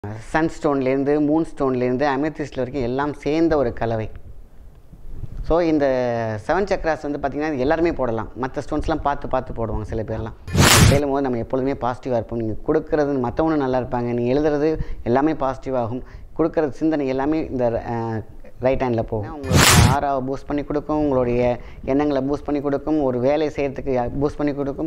Sun ஸ்டோன்லேருந்து Moon ஸ்டோன்லேருந்து அமெத்திஸ்டில் வரைக்கும் எல்லாம் சேர்ந்த ஒரு கலவை ஸோ இந்த செவன் சக்ராஸ் வந்து பார்த்திங்கன்னா இது எல்லாருமே போடலாம் மற்ற ஸ்டோன்ஸ்லாம் பார்த்து பார்த்து போடுவாங்க சில பேர்லாம் கேளும் போது நம்ம எப்பொழுதுமே பாசிட்டிவாக இருப்போம் நீங்கள் கொடுக்குறது மற்றவங்களும் நல்லா இருப்பாங்க நீங்கள் எழுதுறது எல்லாமே பாசிட்டிவ் ஆகும் கொடுக்குறது சிந்தனை எல்லாமே இந்த ரைட் ஹேண்டில் போகும் உங்களுக்கு ஆறாவை பூஸ்ட் பண்ணி கொடுக்கும் உங்களுடைய எண்ணங்களை பூஸ்ட் பண்ணி கொடுக்கும் ஒரு வேலை செய்கிறதுக்கு பூஸ்ட் பண்ணி கொடுக்கும்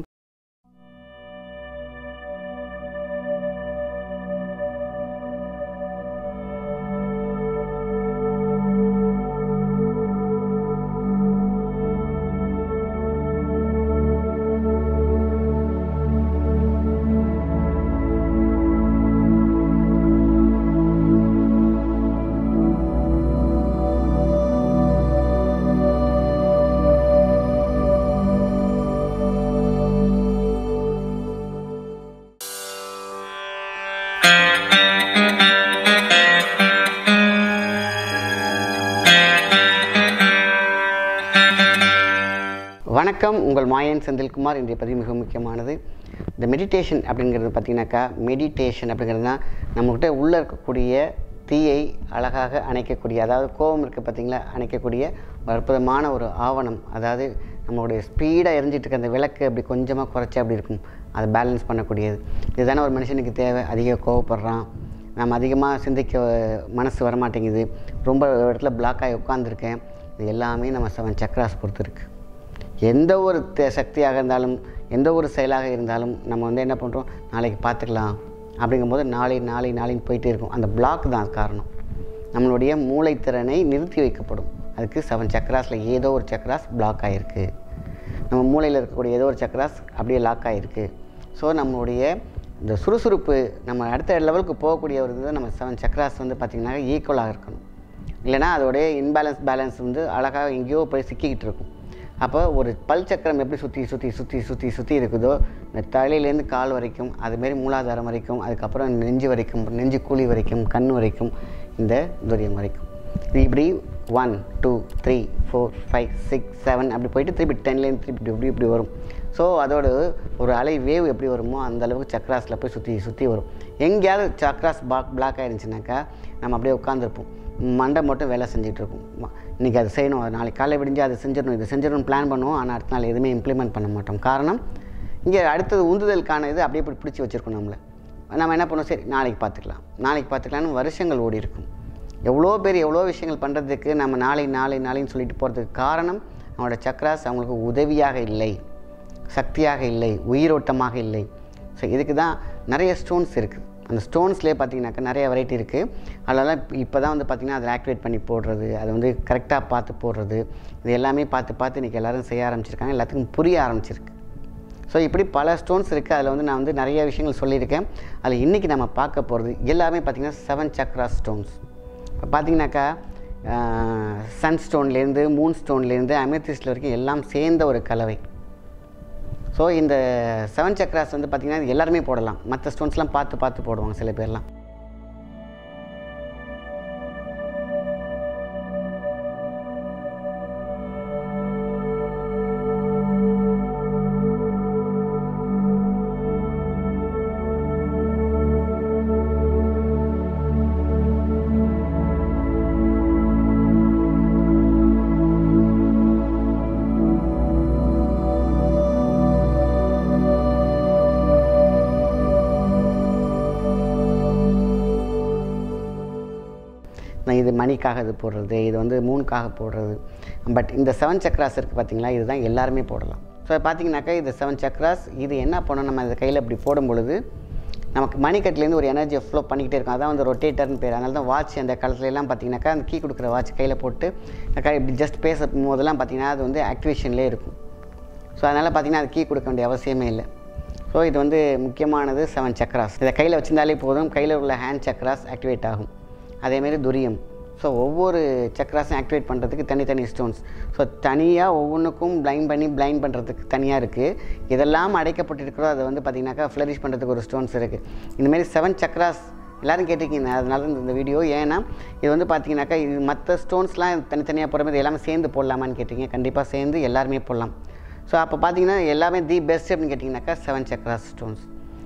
வணக்கம் உங்கள் மாயன் செந்தில்குமார் இன்றைய பதிவு மிக முக்கியமானது இந்த மெடிடேஷன் அப்படிங்கிறது பார்த்தீங்கன்னாக்கா மெடிடேஷன் அப்படிங்கிறது தான் நம்மக்கிட்ட உள்ளே இருக்கக்கூடிய தீயை அழகாக அணைக்கக்கூடிய அதாவது கோபம் இருக்குது பார்த்தீங்களா அணைக்கக்கூடிய ஒரு அற்புதமான ஒரு ஆவணம் அதாவது நம்மளுடைய ஸ்பீடாக எரிஞ்சிட்டு இருக்க அந்த விளக்கு அப்படி கொஞ்சமாக குறைச்சா அப்படி இருக்கும் அதை பேலன்ஸ் பண்ணக்கூடியது இதுதானே ஒரு மனுஷனுக்கு தேவை அதிக கோவப்படுறான் நம்ம அதிகமாக சிந்திக்க மனசு வரமாட்டேங்குது ரொம்ப இடத்துல பிளாக் ஆகி உட்காந்துருக்கேன் இது எல்லாமே நம்ம செவன் சக்ராஸ் பொறுத்து இருக்குது எந்த ஒரு தே சக்தியாக இருந்தாலும் எந்த ஒரு செயலாக இருந்தாலும் நம்ம வந்து என்ன பண்ணுறோம் நாளைக்கு பார்த்துக்கலாம் அப்படிங்கும்போது நாளை நாளை நாளைன்னு போயிட்டே இருக்கும் அந்த பிளாக் தான் காரணம் நம்மளுடைய மூளைத்திறனை நிறுத்தி வைக்கப்படும் அதுக்கு செவன் சக்ராஸில் ஏதோ ஒரு சக்ராஸ் பிளாக் ஆகிருக்கு நம்ம மூளையில் இருக்கக்கூடிய ஏதோ ஒரு சக்ராஸ் அப்படியே லாக் ஆகிருக்கு ஸோ நம்மளுடைய இந்த சுறுசுறுப்பு நம்ம அடுத்த லெவலுக்கு போகக்கூடிய ஒரு இது நம்ம செவன் சக்ராஸ் வந்து பார்த்திங்கன்னா ஈக்குவலாக இருக்கணும் இல்லைனா அதோடைய இன்பேலன்ஸ் பேலன்ஸ் வந்து அழகாக எங்கேயோ போய் சிக்கிக்கிட்டு இருக்கும் அப்போ ஒரு பல் சக்கரம் எப்படி சுற்றி சுற்றி சுற்றி சுற்றி சுற்றி இருக்குதோ இந்த தலையிலேருந்து கால் வரைக்கும் அதுமாரி மூலாதாரம் வரைக்கும் அதுக்கப்புறம் நெஞ்சு வரைக்கும் நெஞ்சு கூலி வரைக்கும் கண் வரைக்கும் இந்த துரியம் வரைக்கும் இது இப்படி one two three four five six seven அப்படி போயிட்டு திருப்பி டென்லேருந்து திருப்பி இப்படி இப்படி இப்படி வரும் ஸோ அதோட ஒரு அலை வேவ் எப்படி வருமோ அந்த அளவுக்கு சக்ராஸில் போய் சுற்றி சுற்றி வரும் எங்கேயாவது சக்ராஸ் பிளாக் பிளாக் ஆகிருந்துச்சுனாக்கா நம்ம அப்படியே உட்காந்துருப்போம் மண்டை மட்டும் வேலை செஞ்சுட்டு இருக்கும் இன்றைக்கி அது செய்யணும் நாளைக்கு காலை விடிஞ்சு அதை செஞ்சிடணும் இது செஞ்சிடணும் பிளான் பண்ணுவோம் ஆனால் அடுத்த நாள் எதுவுமே இம்ப்ளிமெண்ட் பண்ண மாட்டோம் காரணம் இங்கே அடுத்தது உந்துதலுக்கான இது அப்படியே இப்படி பிடிச்சி வச்சுருக்கோம் நம்மளை நம்ம என்ன பண்ணுவோம் சரி நாளைக்கு பார்த்துக்கலாம் நாளைக்கு பார்த்துக்கலாம்னு வருஷங்கள் ஓடி இருக்கும் எவ்வளோ பேர் எவ்வளோ விஷயங்கள் பண்ணுறதுக்கு நம்ம நாளை நாளை நாளைன்னு சொல்லிட்டு போகிறதுக்கு காரணம் அவங்களோட சக்ராஸ் அவங்களுக்கு உதவியாக இல்லை சக்தியாக இல்லை உயிரோட்டமாக இல்லை ஸோ இதுக்கு தான் நிறைய ஸ்டோன்ஸ் இருக்குது அந்த ஸ்டோன்ஸ்லேயே பார்த்தீங்கன்னாக்கா நிறைய வெரைட்டி இருக்குது அதெல்லாம் இப்போ தான் வந்து பார்த்திங்கன்னா அதில் ஆக்டிவேட் பண்ணி போடுறது அதை வந்து கரெக்டாக பார்த்து போடுறது இது எல்லாமே பார்த்து பார்த்து இன்றைக்கி எல்லோரும் செய்ய ஆரம்பிச்சிருக்காங்க எல்லாத்துக்கும் புரிய ஆரம்பிச்சிருக்கு ஸோ இப்படி பல ஸ்டோன்ஸ் இருக்குது அதில் வந்து நான் வந்து நிறைய விஷயங்கள் சொல்லியிருக்கேன் அதில் இன்றைக்கி நம்ம பார்க்க போகிறது எல்லாமே பார்த்திங்கன்னா செவன் சக்ரா ஸ்டோன்ஸ் இப்போ பார்த்தீங்கன்னாக்கா சன் ஸ்டோன்லேருந்து மூன் ஸ்டோன்லேருந்து அமெத்திஸ்டில் வரைக்கும் எல்லாம் சேர்ந்த ஒரு கலவை ஸோ இந்த செவன் சக்ராஸ் வந்து பார்த்திங்கன்னா இது எல்லாருமே போடலாம் மற்ற ஸ்டோன்ஸ்லாம் பார்த்து பார்த்து போடுவாங்க சில பேர்லாம் நான் இது மணிக்காக இது போடுறது இது வந்து மூணுக்காக போடுறது பட் இந்த செவன் சக்ராஸ் இருக்குது பார்த்தீங்களா இதுதான் எல்லாருமே போடலாம் ஸோ பார்த்தீங்கன்னாக்கா இது செவன் சக்ராஸ் இது என்ன பண்ணணும் நம்ம இந்த கையில் இப்படி போடும் பொழுது நமக்கு மணிக்கட்டிலேருந்து ஒரு எனர்ஜியை ஃப்ளோ பண்ணிக்கிட்டே இருக்கும் அதான் வந்து ரொட்டேட்டர்னு பேர் அதனால தான் வாட்ச் அந்த காலத்துலலாம் பார்த்தீங்கன்னாக்கா அந்த கீ கொடுக்குற வாட்ச் கையில் போட்டு இப்படி ஜஸ்ட் பேச போதெல்லாம் பார்த்தீங்கன்னா அது வந்து ஆக்டிவேஷன்லேயே இருக்கும் ஸோ அதனால் பார்த்தீங்கன்னா அது கீ கொடுக்க வேண்டிய அவசியமே இல்லை ஸோ இது வந்து முக்கியமானது செவன் சக்ராஸ் இதை கையில் வச்சிருந்தாலே போதும் கையில் உள்ள ஹேண்ட் சக்ராஸ் ஆக்டிவேட் ஆகும் அதேமாரி துரியம் ஸோ ஒவ்வொரு சக்ராஸும் ஆக்டிவேட் பண்ணுறதுக்கு தனித்தனி ஸ்டோன்ஸ் ஸோ தனியாக ஒவ்வொன்றுக்கும் பிளைண்ட் பண்ணி பிளைண்ட் பண்ணுறதுக்கு தனியாக இருக்குது இதெல்லாம் அடைக்கப்பட்டிருக்கிறோ அதை வந்து பார்த்திங்கனாக்கா ஃப்ளரிஷ் பண்ணுறதுக்கு ஒரு ஸ்டோன்ஸ் இருக்குது இந்தமாரி செவன் சக்ராஸ் எல்லோரும் கேட்டிருக்கீங்க அதனால தான் இந்த வீடியோ ஏன்னா இது வந்து பார்த்தீங்கன்னாக்கா இது மற்ற ஸ்டோன்ஸ்லாம் தனித்தனியாக போகிற எல்லாமே சேர்ந்து போடலாமான்னு கேட்டிங்க கண்டிப்பாக சேர்ந்து எல்லாருமே போடலாம் ஸோ அப்போ பார்த்தீங்கன்னா எல்லாமே தி பெஸ்ட் அப்படின்னு கேட்டிங்கனாக்கா செவன் சக்ராஸ் ஸ்டோன்ஸ்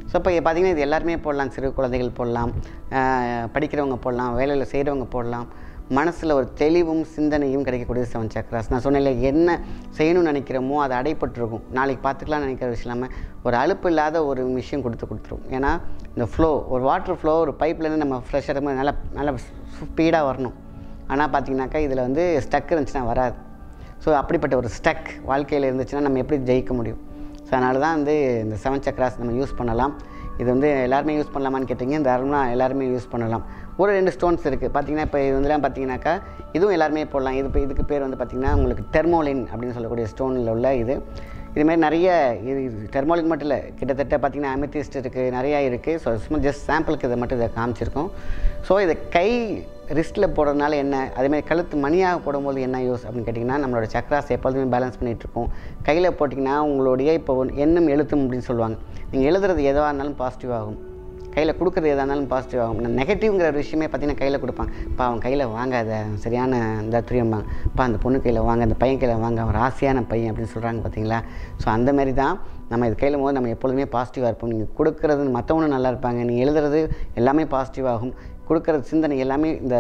ஸோ இப்போ பார்த்தீங்கன்னா இது எல்லாருமே போடலாம் சிறு குழந்தைகள் போடலாம் ஆஹ் படிக்கிறவங்க போடலாம் வேலையில் செய்கிறவங்க போடலாம் மனசில் ஒரு தெளிவும் சிந்தனையும் கிடைக்கக்கூடியது செவன் சக்கராஸ் நான் சொன்னேன்ல என்ன செய்யணும்னு நினைக்கிறோமோ அது அடைப்பட்டிருக்கும் நாளைக்கு பார்த்துக்கலாம்னு நினைக்கிற விஷயம் இல்லாமல் ஒரு அலுப்பு இல்லாத ஒரு விஷயம் கொடுத்து கொடுத்துரும் ஏன்னா இந்த ஃப்ளோ ஒரு வாட்டர் ஃப்ளோ ஒரு பைப்லேருந்து நம்ம ஃப்ரெஷ்ஷாக நல்லா நல்லா ஸ்பீடாக வரணும் ஆனால் பார்த்தீங்கன்னாக்கா இதில் வந்து ஸ்டக் இருந்துச்சுன்னா வராது ஸோ அப்படிப்பட்ட ஒரு ஸ்டக் வாழ்க்கையில் இருந்துச்சுன்னா நம்ம எப்படி ஜெயிக்க முடியும் ஸோ அதனால தான் வந்து இந்த செவன் சக்கராஸ் நம்ம யூஸ் பண்ணலாம் இது வந்து எல்லாருமே யூஸ் பண்ணலாமான்னு கேட்டிங்க தாராளமாக எல்லாருமே யூஸ் பண்ணலாம் ஒரு ரெண்டு ஸ்டோன்ஸ் இருக்குது பார்த்தீங்கன்னா இப்போ இது வந்துலாம் பார்த்தீங்கன்னாக்கா இதுவும் எல்லாருமே போடலாம் இது இப்போ இதுக்கு பேர் வந்து பார்த்திங்கன்னா உங்களுக்கு டெர்மோலின் அப்படின்னு சொல்லக்கூடிய ஸ்டோனில் உள்ள இது இதுமாதிரி நிறைய இது டெர்மோலின் மட்டும் இல்லை கிட்டத்தட்ட பார்த்திங்கன்னா அமெத்திஸ்ட் இருக்குது நிறையா இருக்குது ஸோ சும்மா ஜஸ்ட் சாம்பிளுக்கு இதை மட்டும் இதை காமிச்சிருக்கோம் ஸோ இதை கை ரிஸ்ட்டில் போடுறதுனால என்ன அதேமாதிரி கழுத்து மணியாக போடும்போது என்ன யூஸ் அப்படின்னு கேட்டிங்கன்னா நம்மளோட சக்கராஸ் எப்பொழுதுமே பேலன்ஸ் பண்ணிகிட்ருக்கோம் கையில் போட்டிங்கன்னா உங்களுடைய இப்போ எண்ணும் எழுத்தும் அப்படின்னு சொல்லுவாங்க நீங்கள் எழுதுறது எதுவாக இருந்தாலும் பாசிட்டிவ் ஆகும் கையில் கொடுக்குறது எதாக இருந்தாலும் பாசிட்டிவ் ஆகும் நான் நெகட்டிவ்ங்கிற ஒரு விஷயமே பார்த்தீங்கன்னா கையில் கொடுப்பாங்க இப்போ அவன் கையில் வாங்காத சரியான இந்த துரியம்பாங்க இப்போ அந்த பொண்ணு கையில் வாங்க அந்த பையன் கையில் வாங்க அவன் ராசியான பையன் அப்படின்னு சொல்கிறாங்க பார்த்தீங்களா ஸோ அந்த மாதிரி தான் நம்ம இது கையில் போது நம்ம எப்பொழுதுமே பாசிட்டிவாக இருப்போம் நீங்கள் கொடுக்குறது மற்றவங்களும் நல்லா இருப்பாங்க நீங்கள் எழுதுறது எல்லாமே பாசிட்டிவ் ஆகும் கொடுக்குறது சிந்தனை எல்லாமே இந்த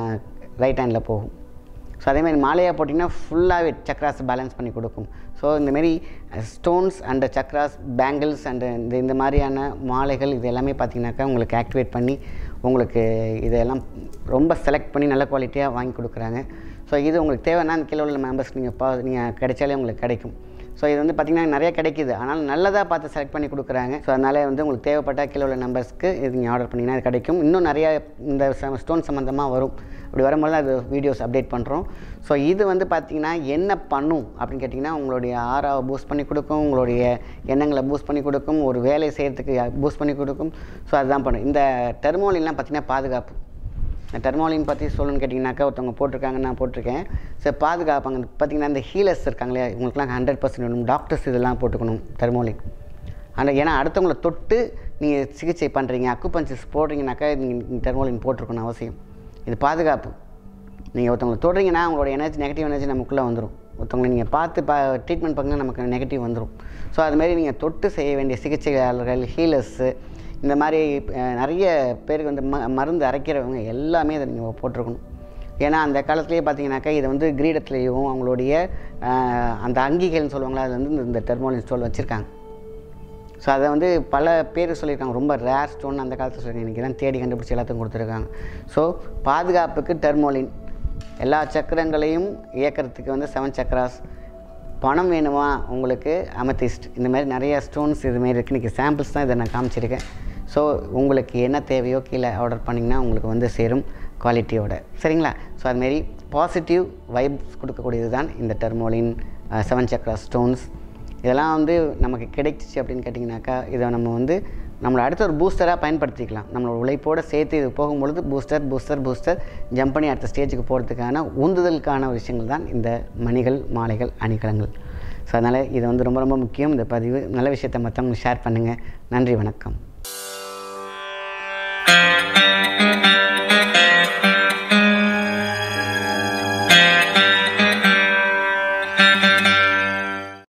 ரைட் ஹேண்டில் போகும் ஸோ அதேமாதிரி மாலையாக போட்டிங்கன்னா ஃபுல்லாகவே சக்ராஸ் பேலன்ஸ் பண்ணி கொடுக்கும் ஸோ இந்தமாரி stones and chakras bangles and இந்த இந்த மாதிரியான மாலைகள் இது எல்லாமே பார்த்தீங்கன்னாக்கா உங்களுக்கு ஆக்டிவேட் பண்ணி உங்களுக்கு இதெல்லாம் ரொம்ப செலக்ட் பண்ணி நல்ல குவாலிட்டியாக வாங்கி கொடுக்குறாங்க ஸோ இது உங்களுக்கு தேவைன்னா அந்த கீழே உள்ள மெம்பர்ஸ் நீங்கள் பா நீங்கள் கிடைச்சாலே உங்களுக்கு கிடைக்கும் ஸோ இது வந்து பார்த்திங்கன்னா நிறைய கிடைக்குது ஆனால் நல்லதாக பார்த்து செலக்ட் பண்ணி கொடுக்குறாங்க ஸோ அதனால் வந்து உங்களுக்கு தேவைப்பட்ட கீழே உள்ள நம்பர்ஸ்க்கு இது நீங்கள் ஆர்டர் பண்ணிங்கன்னா இது கிடைக்கும் இன்னும் நிறைய இந்த ஸ்டோன் சம்மந்தமாக வரும் அப்படி வரும்போது அது வீடியோஸ் அப்டேட் பண்ணுறோம் ஸோ இது வந்து பார்த்திங்கன்னா என்ன பண்ணும் அப்படின்னு கேட்டிங்கன்னா உங்களுடைய ஆறாவை பூஸ்ட் பண்ணி கொடுக்கும் உங்களுடைய எண்ணங்களை பூஸ்ட் பண்ணி கொடுக்கும் ஒரு வேலை செய்கிறதுக்கு பூஸ்ட் பண்ணி கொடுக்கும் ஸோ அதுதான் பண்ணும் இந்த டெர்மோலின்லாம் பார்த்திங்கன்னா பாதுகாப்பு டெர்மாலின் பற்றி சொல்லணும்னு கேட்டிங்கனாக்கா ஒருத்தவங்க போட்டிருக்காங்க நான் போட்டிருக்கேன் சரி பாதுகாப்பாங்க பார்த்திங்கன்னா இந்த ஹீலர்ஸ் இருக்காங்களே இவங்களுக்குலாம் ஹண்ட்ரட் பர்சன்ட் வேணும் டாக்டர்ஸ் இதெல்லாம் போட்டுக்கணும் தெர்மோலின் ஆனால் ஏன்னா அடுத்தவங்களை தொட்டு நீங்கள் சிகிச்சை பண்ணுறீங்க அக்குபஞ்சர்ஸ் போடுறீங்கனாக்கா நீங்கள் டெர்மோலின் போட்டிருக்கணும் அவசியம் இது பாதுகாப்பு நீங்கள் ஒருத்தவங்களை தொடுறீங்கன்னா உங்களோட எனர்ஜி நெகட்டிவ் எனர்ஜி நமக்குள்ளே வந்துடும் ஒருத்தவங்களை நீங்கள் பார்த்து பா ட்ரீட்மெண்ட் பண்ணிங்கன்னா நமக்கு நெகட்டிவ் வந்துடும் ஸோ அதுமாரி நீங்கள் தொட்டு செய்ய வேண்டிய சிகிச்சையாளர்கள் ஹீலர்ஸு இந்த மாதிரி அஹ், நிறைய பேருக்கு வந்து ம மருந்து அரைக்கிறவங்க எல்லாமே இதை நீங்கள் போட்டிருக்கணும் ஏன்னா அந்த காலத்துலேயே பார்த்தீங்கன்னாக்கா இதை வந்து கிரீடத்துலேயும் அவங்களுடைய அஹ், அந்த அங்கிகள்னு சொல்லுவாங்களா அது வந்து இந்த- இந்த டெர்மோலின் ஸ்டோல் வச்சுருக்காங்க ஸோ அதை வந்து பல பேர் சொல்லியிருக்காங்க ரொம்ப ரேர் ஸ்டோன் அந்த காலத்தில் சொல்லியிருக்காங்க இன்றைக்கி தான் தேடி கண்டுபிடிச்சி எல்லாத்துக்கும் கொடுத்துருக்காங்க ஸோ பாதுகாப்புக்கு டெர்மோலின் எல்லா சக்கரங்களையும் இயக்கிறதுக்கு வந்து செவன் சக்கராஸ் பணம் வேணுமா உங்களுக்கு அமத்திஸ்ட் இந்த மாதிரி நிறைய ஸ்டோன்ஸ் இதுமாரி இருக்குது இன்றைக்கி சாம்பிள்ஸ் தான் இதை நான் காமிச்சிருக்கேன் ஸோ உங்களுக்கு என்ன தேவையோ கீழே ஆர்டர் பண்ணிங்கன்னா உங்களுக்கு வந்து சேரும் குவாலிட்டியோட சரிங்களா ஸோ அதுமாரி பாசிட்டிவ் வைப்ஸ் கொடுக்கக்கூடியது தான் இந்த டெர்மோலின் செவன் சக்ரா ஸ்டோன்ஸ் இதெல்லாம் வந்து நமக்கு கிடைச்சிச்சு அப்படின்னு கேட்டிங்கனாக்கா இதை நம்ம வந்து நம்மளை அடுத்த ஒரு பூஸ்டராக பயன்படுத்திக்கலாம் நம்மளோட உழைப்போடு சேர்த்து இது போகும்பொழுது பூஸ்டர் பூஸ்டர் பூஸ்டர் ஜம்ப் பண்ணி அடுத்த ஸ்டேஜுக்கு போகிறதுக்கான உந்துதலுக்கான விஷயங்கள் தான் இந்த மணிகள் மாலைகள் அணிகலங்கள் ஸோ அதனால் இது வந்து ரொம்ப ரொம்ப முக்கியம் இந்த பதிவு நல்ல விஷயத்தை மற்றவங்களுக்கு ஷேர் பண்ணுங்கள் நன்றி வணக்கம்